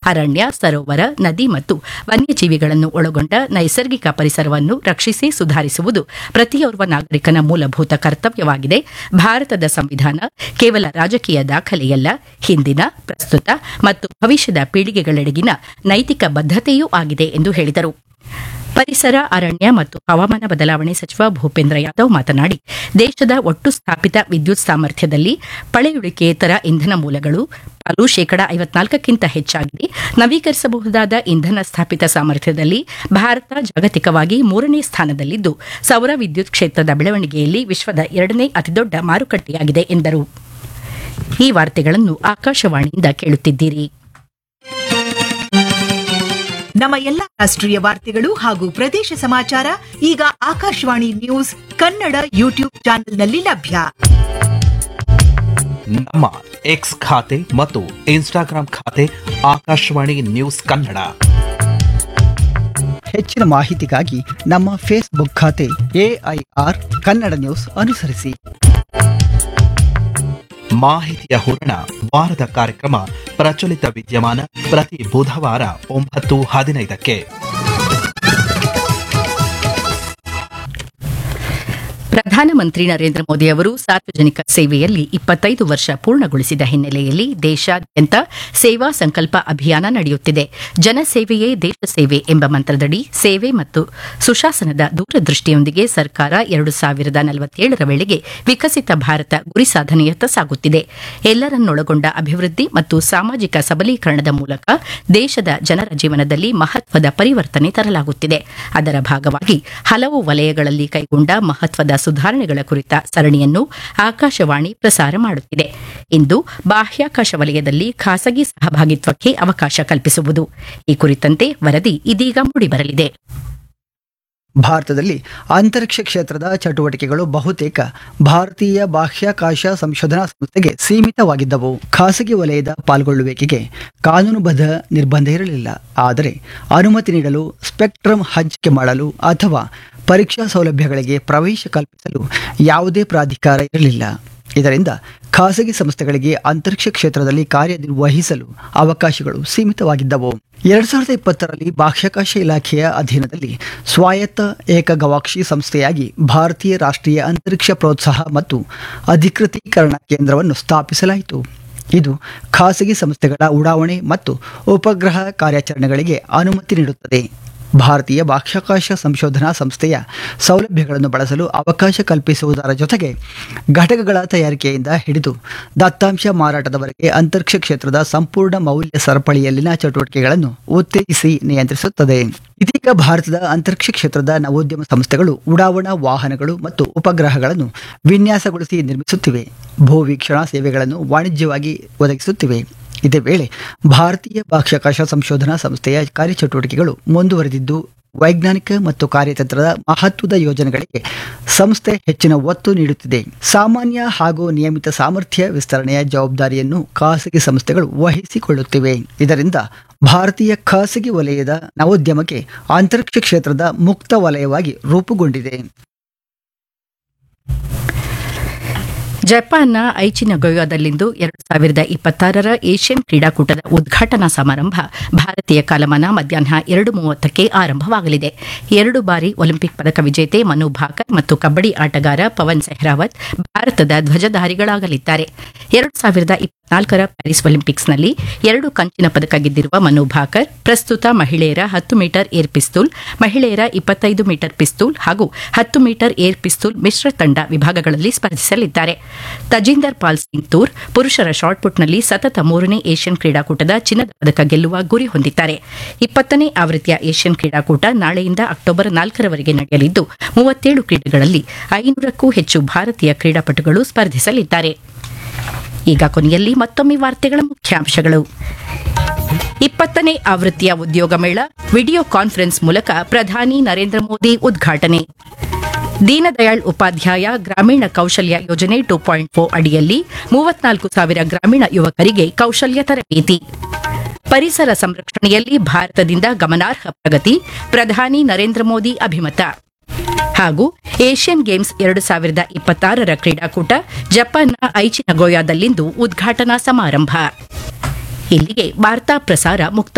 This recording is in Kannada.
ಅರಣ್ಯ ಸರೋವರ ನದಿ ಮತ್ತು ವನ್ಯಜೀವಿಗಳನ್ನು ಒಳಗೊಂಡ ನೈಸರ್ಗಿಕ ಪರಿಸರವನ್ನು ರಕ್ಷಿಸಿ ಸುಧಾರಿಸುವುದು ಪ್ರತಿಯೋರ್ವ ನಾಗರಿಕನ ಮೂಲಭೂತ ಕರ್ತವ್ಯವಾಗಿದೆ ಭಾರತದ ಸಂವಿಧಾನ ಕೇವಲ ರಾಜಕೀಯ ದಾಖಲೆಯಲ್ಲ ಹಿಂದಿನ ಪ್ರಸ್ತುತ ಮತ್ತು ಭವಿಷ್ಯದ ಪೀಳಿಗೆಗಳೆಡೆಗಿನ ನೈತಿಕ ಬದ್ಧತೆಯೂ ಆಗಿದೆ ಎಂದು ಹೇಳಿದರು ಪರಿಸರ ಅರಣ್ಯ ಮತ್ತು ಹವಾಮಾನ ಬದಲಾವಣೆ ಸಚಿವ ಭೂಪೇಂದ್ರ ಯಾದವ್ ಮಾತನಾಡಿ ದೇಶದ ಒಟ್ಟು ಸ್ಥಾಪಿತ ವಿದ್ಯುತ್ ಸಾಮರ್ಥ್ಯದಲ್ಲಿ ಪಳೆಯುಳಿಕೆಯೇತರ ಇಂಧನ ಮೂಲಗಳು ಪಾಲು ಶೇಕಡ ಐವತ್ನಾಲ್ಕಕ್ಕಿಂತ ಹೆಚ್ಚಾಗಿದೆ ನವೀಕರಿಸಬಹುದಾದ ಇಂಧನ ಸ್ಥಾಪಿತ ಸಾಮರ್ಥ್ಯದಲ್ಲಿ ಭಾರತ ಜಾಗತಿಕವಾಗಿ ಮೂರನೇ ಸ್ಥಾನದಲ್ಲಿದ್ದು ಸೌರ ವಿದ್ಯುತ್ ಕ್ಷೇತ್ರದ ಬೆಳವಣಿಗೆಯಲ್ಲಿ ವಿಶ್ವದ ಎರಡನೇ ಅತಿದೊಡ್ಡ ಮಾರುಕಟ್ಟೆಯಾಗಿದೆ ಎಂದರು ಈ ವಾರ್ತೆಗಳನ್ನು ಆಕಾಶವಾಣಿಯಿಂದ ಕೇಳುತ್ತಿದ್ದೀರಿ ನಮ್ಮ ಎಲ್ಲಾ ರಾಷ್ಟ್ರೀಯ ವಾರ್ತೆಗಳು ಹಾಗೂ ಪ್ರದೇಶ ಸಮಾಚಾರ ಈಗ ಆಕಾಶವಾಣಿ ನ್ಯೂಸ್ ಕನ್ನಡ ಯೂಟ್ಯೂಬ್ ಚಾನೆಲ್ನಲ್ಲಿ ಲಭ್ಯ ನಮ್ಮ ಎಕ್ಸ್ ಖಾತೆ ಮತ್ತು ಇನ್ಸ್ಟಾಗ್ರಾಂ ಖಾತೆ ಆಕಾಶವಾಣಿ ನ್ಯೂಸ್ ಕನ್ನಡ ಹೆಚ್ಚಿನ ಮಾಹಿತಿಗಾಗಿ ನಮ್ಮ ಫೇಸ್ಬುಕ್ ಖಾತೆ ಎಐಆರ್ ಕನ್ನಡ ನ್ಯೂಸ್ ಅನುಸರಿಸಿ ಮಾಹಿತಿಯ ಹೂರಣ ವಾರದ ಕಾರ್ಯಕ್ರಮ ಪ್ರಚಲಿತ ವಿದ್ಯಮಾನ ಪ್ರತಿ ಬುಧವಾರ ಒಂಬತ್ತು ಹದಿನೈದಕ್ಕೆ ಪ್ರಧಾನಮಂತ್ರಿ ನರೇಂದ್ರ ಮೋದಿ ಅವರು ಸಾರ್ವಜನಿಕ ಸೇವೆಯಲ್ಲಿ ಇಪ್ಪತ್ತೈದು ವರ್ಷ ಪೂರ್ಣಗೊಳಿಸಿದ ಹಿನ್ನೆಲೆಯಲ್ಲಿ ದೇಶಾದ್ಯಂತ ಸೇವಾ ಸಂಕಲ್ಪ ಅಭಿಯಾನ ನಡೆಯುತ್ತಿದೆ ಜನಸೇವೆಯೇ ದೇಶ ಸೇವೆ ಎಂಬ ಮಂತ್ರದಡಿ ಸೇವೆ ಮತ್ತು ಸುಶಾಸನದ ದೂರದೃಷ್ಟಿಯೊಂದಿಗೆ ಸರ್ಕಾರ ಎರಡು ಸಾವಿರದ ನಲವತ್ತೇಳರ ವೇಳೆಗೆ ವಿಕಸಿತ ಭಾರತ ಗುರಿ ಸಾಧನೆಯತ್ತ ಸಾಗುತ್ತಿದೆ ಎಲ್ಲರನ್ನೊಳಗೊಂಡ ಅಭಿವೃದ್ಧಿ ಮತ್ತು ಸಾಮಾಜಿಕ ಸಬಲೀಕರಣದ ಮೂಲಕ ದೇಶದ ಜನರ ಜೀವನದಲ್ಲಿ ಮಹತ್ವದ ಪರಿವರ್ತನೆ ತರಲಾಗುತ್ತಿದೆ ಅದರ ಭಾಗವಾಗಿ ಹಲವು ವಲಯಗಳಲ್ಲಿ ಕೈಗೊಂಡ ಮಹತ್ವದ ಸುಧಾರಣೆಗಳ ಕುರಿತ ಸರಣಿಯನ್ನು ಆಕಾಶವಾಣಿ ಪ್ರಸಾರ ಮಾಡುತ್ತಿದೆ ಇಂದು ಬಾಹ್ಯಾಕಾಶ ವಲಯದಲ್ಲಿ ಖಾಸಗಿ ಸಹಭಾಗಿತ್ವಕ್ಕೆ ಅವಕಾಶ ಕಲ್ಪಿಸುವುದು ಈ ಕುರಿತಂತೆ ವರದಿ ಇದೀಗ ಮೂಡಿಬರಲಿದೆ ಭಾರತದಲ್ಲಿ ಅಂತರಿಕ್ಷ ಕ್ಷೇತ್ರದ ಚಟುವಟಿಕೆಗಳು ಬಹುತೇಕ ಭಾರತೀಯ ಬಾಹ್ಯಾಕಾಶ ಸಂಶೋಧನಾ ಸಂಸ್ಥೆಗೆ ಸೀಮಿತವಾಗಿದ್ದವು ಖಾಸಗಿ ವಲಯದ ಪಾಲ್ಗೊಳ್ಳುವಿಕೆಗೆ ಕಾನೂನುಬದ್ಧ ನಿರ್ಬಂಧ ಇರಲಿಲ್ಲ ಆದರೆ ಅನುಮತಿ ನೀಡಲು ಸ್ಪೆಕ್ಟ್ರಮ್ ಹಂಚಿಕೆ ಮಾಡಲು ಅಥವಾ ಪರೀಕ್ಷಾ ಸೌಲಭ್ಯಗಳಿಗೆ ಪ್ರವೇಶ ಕಲ್ಪಿಸಲು ಯಾವುದೇ ಪ್ರಾಧಿಕಾರ ಇರಲಿಲ್ಲ ಇದರಿಂದ ಖಾಸಗಿ ಸಂಸ್ಥೆಗಳಿಗೆ ಅಂತರಿಕ್ಷ ಕ್ಷೇತ್ರದಲ್ಲಿ ಕಾರ್ಯನಿರ್ವಹಿಸಲು ಅವಕಾಶಗಳು ಸೀಮಿತವಾಗಿದ್ದವು ಎರಡ್ ಸಾವಿರದ ಇಪ್ಪತ್ತರಲ್ಲಿ ಬಾಹ್ಯಾಕಾಶ ಇಲಾಖೆಯ ಅಧೀನದಲ್ಲಿ ಸ್ವಾಯತ್ತ ಏಕ ಗವಾಕ್ಷಿ ಸಂಸ್ಥೆಯಾಗಿ ಭಾರತೀಯ ರಾಷ್ಟ್ರೀಯ ಅಂತರಿಕ್ಷ ಪ್ರೋತ್ಸಾಹ ಮತ್ತು ಅಧಿಕೃತೀಕರಣ ಕೇಂದ್ರವನ್ನು ಸ್ಥಾಪಿಸಲಾಯಿತು ಇದು ಖಾಸಗಿ ಸಂಸ್ಥೆಗಳ ಉಡಾವಣೆ ಮತ್ತು ಉಪಗ್ರಹ ಕಾರ್ಯಾಚರಣೆಗಳಿಗೆ ಅನುಮತಿ ನೀಡುತ್ತದೆ ಭಾರತೀಯ ಬಾಹ್ಯಾಕಾಶ ಸಂಶೋಧನಾ ಸಂಸ್ಥೆಯ ಸೌಲಭ್ಯಗಳನ್ನು ಬಳಸಲು ಅವಕಾಶ ಕಲ್ಪಿಸುವುದರ ಜೊತೆಗೆ ಘಟಕಗಳ ತಯಾರಿಕೆಯಿಂದ ಹಿಡಿದು ದತ್ತಾಂಶ ಮಾರಾಟದವರೆಗೆ ಅಂತರಿಕ್ಷ ಕ್ಷೇತ್ರದ ಸಂಪೂರ್ಣ ಮೌಲ್ಯ ಸರಪಳಿಯಲ್ಲಿನ ಚಟುವಟಿಕೆಗಳನ್ನು ಉತ್ತೇಜಿಸಿ ನಿಯಂತ್ರಿಸುತ್ತದೆ ಇದೀಗ ಭಾರತದ ಅಂತರಿಕ್ಷ ಕ್ಷೇತ್ರದ ನವೋದ್ಯಮ ಸಂಸ್ಥೆಗಳು ಉಡಾವಣಾ ವಾಹನಗಳು ಮತ್ತು ಉಪಗ್ರಹಗಳನ್ನು ವಿನ್ಯಾಸಗೊಳಿಸಿ ನಿರ್ಮಿಸುತ್ತಿವೆ ಭೂವೀಕ್ಷಣಾ ಸೇವೆಗಳನ್ನು ವಾಣಿಜ್ಯವಾಗಿ ಒದಗಿಸುತ್ತಿವೆ ಇದೇ ವೇಳೆ ಭಾರತೀಯ ಬಾಹ್ಯಾಕಾಶ ಸಂಶೋಧನಾ ಸಂಸ್ಥೆಯ ಕಾರ್ಯಚಟುವಟಿಕೆಗಳು ಮುಂದುವರೆದಿದ್ದು ವೈಜ್ಞಾನಿಕ ಮತ್ತು ಕಾರ್ಯತಂತ್ರದ ಮಹತ್ವದ ಯೋಜನೆಗಳಿಗೆ ಸಂಸ್ಥೆ ಹೆಚ್ಚಿನ ಒತ್ತು ನೀಡುತ್ತಿದೆ ಸಾಮಾನ್ಯ ಹಾಗೂ ನಿಯಮಿತ ಸಾಮರ್ಥ್ಯ ವಿಸ್ತರಣೆಯ ಜವಾಬ್ದಾರಿಯನ್ನು ಖಾಸಗಿ ಸಂಸ್ಥೆಗಳು ವಹಿಸಿಕೊಳ್ಳುತ್ತಿವೆ ಇದರಿಂದ ಭಾರತೀಯ ಖಾಸಗಿ ವಲಯದ ನವೋದ್ಯಮಕ್ಕೆ ಅಂತರಿಕ್ಷ ಕ್ಷೇತ್ರದ ಮುಕ್ತ ವಲಯವಾಗಿ ರೂಪುಗೊಂಡಿದೆ ಜಪಾನ್ನ ಐಚಿನಗೊಯೋದಲ್ಲಿಂದು ಎರಡು ಸಾವಿರದ ಇಪ್ಪತ್ತಾರರ ಏಷ್ಯನ್ ಕ್ರೀಡಾಕೂಟದ ಉದ್ಘಾಟನಾ ಸಮಾರಂಭ ಭಾರತೀಯ ಕಾಲಮಾನ ಮಧ್ಯಾಹ್ನ ಎರಡು ಮೂವತ್ತಕ್ಕೆ ಆರಂಭವಾಗಲಿದೆ ಎರಡು ಬಾರಿ ಒಲಿಂಪಿಕ್ ಪದಕ ವಿಜೇತೆ ಮನು ಭಾಕರ್ ಮತ್ತು ಕಬ್ಬಡಿ ಆಟಗಾರ ಪವನ್ ಸೆಹ್ರಾವತ್ ಭಾರತದ ಧ್ವಜಧಾರಿಗಳಾಗಲಿದ್ದಾರೆ ಎರಡು ಸಾವಿರದ ಇಪ್ಪತ್ನಾಲ್ಕರ ಪ್ಯಾರಿಸ್ ಒಲಿಂಪಿಕ್ಸ್ನಲ್ಲಿ ಎರಡು ಕಂಚಿನ ಪದಕ ಗೆದ್ದಿರುವ ಮನು ಭಾಕರ್ ಪ್ರಸ್ತುತ ಮಹಿಳೆಯರ ಹತ್ತು ಮೀಟರ್ ಏರ್ ಪಿಸ್ತೂಲ್ ಮಹಿಳೆಯರ ಇಪ್ಪತ್ತೈದು ಮೀಟರ್ ಪಿಸ್ತೂಲ್ ಹಾಗೂ ಹತ್ತು ಮೀಟರ್ ಏರ್ ಪಿಸ್ತೂಲ್ ಮಿಶ್ರ ತಂಡ ವಿಭಾಗಗಳಲ್ಲಿ ಸ್ಪರ್ಧಿಸಲಿದ್ದಾರೆ ತಜಿಂದರ್ ಪಾಲ್ ಸಿಂಗ್ ತೂರ್ ಪುರುಷರ ಶಾಟ್ಪುಟ್ನಲ್ಲಿ ಸತತ ಮೂರನೇ ಏಷ್ಯನ್ ಕ್ರೀಡಾಕೂಟದ ಚಿನ್ನದ ಪದಕ ಗೆಲ್ಲುವ ಗುರಿ ಹೊಂದಿದ್ದಾರೆ ಇಪ್ಪತ್ತನೇ ಆವೃತ್ತಿಯ ಏಷ್ಯನ್ ಕ್ರೀಡಾಕೂಟ ನಾಳೆಯಿಂದ ಅಕ್ಟೋಬರ್ ನಾಲ್ಕರವರೆಗೆ ನಡೆಯಲಿದ್ದು ಮೂವತ್ತೇಳು ಕ್ರೀಡೆಗಳಲ್ಲಿ ಐನೂರಕ್ಕೂ ಹೆಚ್ಚು ಭಾರತೀಯ ಕ್ರೀಡಾಪಟುಗಳು ಸ್ಪರ್ಧಿಸಲಿದ್ದಾರೆ ಈಗ ಕೊನೆಯಲ್ಲಿ ಮತ್ತೊಮ್ಮೆ ವಾರ್ತೆಗಳ ಮುಖ್ಯಾಂಶಗಳು ಇಪ್ಪತ್ತನೇ ಆವೃತ್ತಿಯ ಉದ್ಯೋಗ ಮೇಳ ವಿಡಿಯೋ ಕಾನ್ಫರೆನ್ಸ್ ಮೂಲಕ ಪ್ರಧಾನಿ ನರೇಂದ್ರ ಮೋದಿ ಉದ್ಘಾಟನೆ ದೀನದಯಾಳ್ ಉಪಾಧ್ಯಾಯ ಗ್ರಾಮೀಣ ಕೌಶಲ್ಯ ಯೋಜನೆ ಟೂ ಪಾಯಿಂಟ್ ಫೋರ್ ಅಡಿಯಲ್ಲಿ ಮೂವತ್ನಾಲ್ಕು ಸಾವಿರ ಗ್ರಾಮೀಣ ಯುವಕರಿಗೆ ಕೌಶಲ್ಯ ತರಬೇತಿ ಪರಿಸರ ಸಂರಕ್ಷಣೆಯಲ್ಲಿ ಭಾರತದಿಂದ ಗಮನಾರ್ಹ ಪ್ರಗತಿ ಪ್ರಧಾನಿ ನರೇಂದ್ರ ಮೋದಿ ಅಭಿಮತ ಹಾಗೂ ಏಷ್ಯನ್ ಗೇಮ್ಸ್ ಎರಡು ಸಾವಿರದ ಇಪ್ಪತ್ತಾರರ ಕ್ರೀಡಾಕೂಟ ಜಪಾನ್ನ ಐಚಿನಗೋಯಾದಲ್ಲಿಂದು ಉದ್ಘಾಟನಾ ಸಮಾರಂಭ ಇಲ್ಲಿಗೆ ವಾರ್ತಾ ಪ್ರಸಾರ ಮುಕ್ತ